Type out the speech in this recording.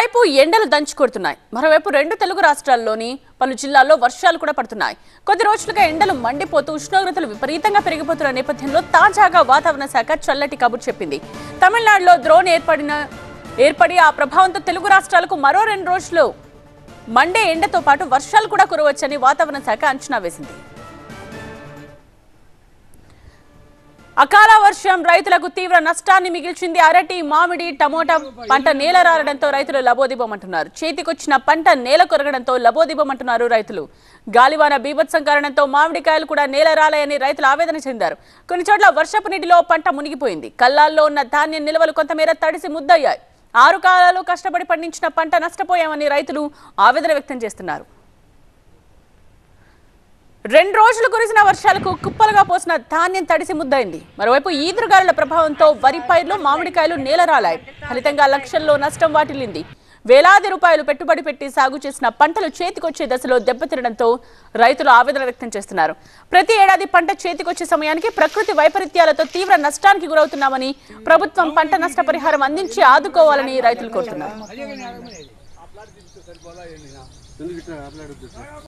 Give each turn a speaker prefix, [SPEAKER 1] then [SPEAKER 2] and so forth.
[SPEAKER 1] ఒకవైపు ఎండలు దంచుకొడుతున్నాయి మరోవైపు రెండు తెలుగు రాష్ట్రాల్లోని పలు జిల్లాల్లో వర్షాలు కూడా పడుతున్నాయి కొద్ది రోజులుగా ఎండలు మండిపోతూ ఉష్ణోగ్రతలు విపరీతంగా పెరిగిపోతున్న నేపథ్యంలో తాజాగా వాతావరణ శాఖ చల్లటి కబురు చెప్పింది తమిళనాడులో ద్రోణ్ ఏర్పడిన ఏర్పడి ఆ ప్రభావంతో తెలుగు రాష్ట్రాలకు మరో రెండు రోజులు మండే ఎండతో పాటు వర్షాలు కూడా కురవచ్చని వాతావరణ శాఖ అంచనా వేసింది అకాల వర్షం రైతులకు తీవ్ర నష్టాన్ని మిగిల్చింది అరటి మామిడి టమోటా పంట నేల రాలడంతో రైతులు లబోదిబోమంటున్నారు చేతికొచ్చిన పంట నేల కొరగడంతో లబోదిబోమంటున్నారు రైతులు గాలివాన బీభత్సం కారణంతో మామిడికాయలు కూడా నేల రాలయని రైతులు ఆవేదన చెందారు కొన్ని చోట్ల వర్షపు నీటిలో పంట మునిగిపోయింది కల్లాల్లో ఉన్న ధాన్యం నిల్వలు కొంతమేర తడిసి ముద్దయ్యాయి ఆరు కాలాలు కష్టపడి పండించిన పంట నష్టపోయామని రైతులు ఆవేదన వ్యక్తం చేస్తున్నారు రెండు రోజులు కురిసిన వర్షాలకు కుప్పలుగా పోసిన ధాన్యం తడిసి ముద్దైంది మరోవైపు ఈదురుగాలుల ప్రభావంతో వరి పైర్లు మామిడికాయలు నేలరాలాయి ఫలితంగా లక్షల్లో నష్టం వాటిల్లింది వేలాది రూపాయలు పెట్టుబడి పెట్టి సాగు చేసిన పంటలు చేతికొచ్చే దశలో దెబ్బతినడంతో రైతులు ఆవేదన వ్యక్తం చేస్తున్నారు ప్రతి ఏడాది పంట చేతికొచ్చే సమయానికి ప్రకృతి వైపరీత్యాలతో తీవ్ర నష్టానికి గురవుతున్నామని ప్రభుత్వం పంట నష్టపరిహారం అందించి ఆదుకోవాలని రైతులు కోరుతున్నారు